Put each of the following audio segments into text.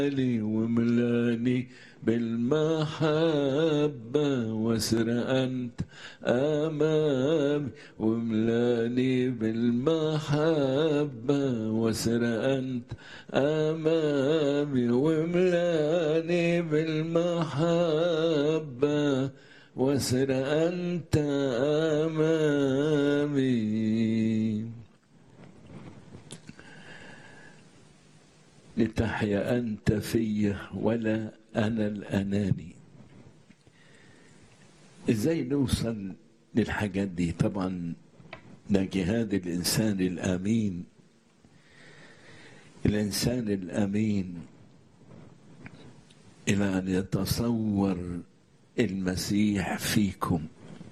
لي وملاني بالمحبة واسر أنت أمامي وملاني بالمحبة واسر أنت أمامي وملاني بالمحبة واسر أنت أمامي لتحيا أنت في ولا أنا الأناني إزاي نوصل للحاجات دي طبعا ده جهاد الإنسان الأمين الإنسان الأمين إلى أن يتصور المسيح فيكم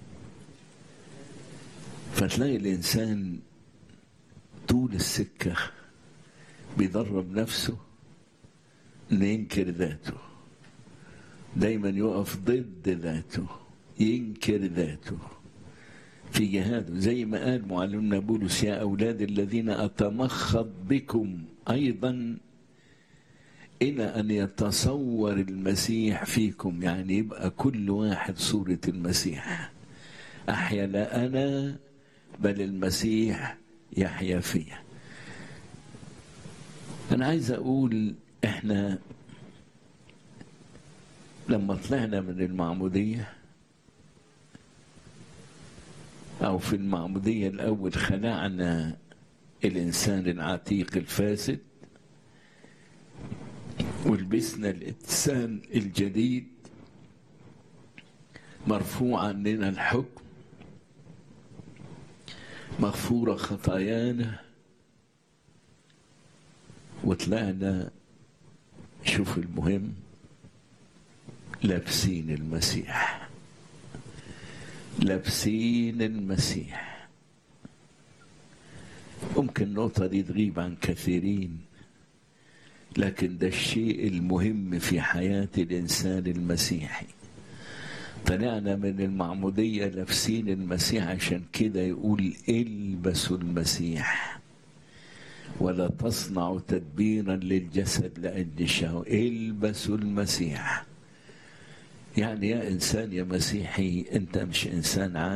فتلاقي الإنسان طول السكة بيدرب نفسه إنه ينكر ذاته دايما يقف ضد ذاته ينكر ذاته في جهاده زي ما قال معلمنا بولس يا أولاد الذين أتمخض بكم أيضا إلى أن يتصور المسيح فيكم يعني يبقى كل واحد صورة المسيح أحيا لا أنا بل المسيح يحيا فيا أنا عايز أقول إحنا لما طلعنا من المعمودية أو في المعمودية الأول خلعنا الإنسان العتيق الفاسد ولبسنا الإنسان الجديد مرفوع عننا الحكم مغفورة خطايانا وطلعنا شوف المهم لابسين المسيح لابسين المسيح ممكن النقطة دي تغيب عن كثيرين لكن ده الشيء المهم في حياة الإنسان المسيحي طلعنا من المعمودية لابسين المسيح عشان كده يقول البسوا المسيح ولا تصنعوا تدبيرا للجسد لأجل شهوة البسوا المسيح يعني يا إنسان يا مسيحي أنت مش إنسان عادي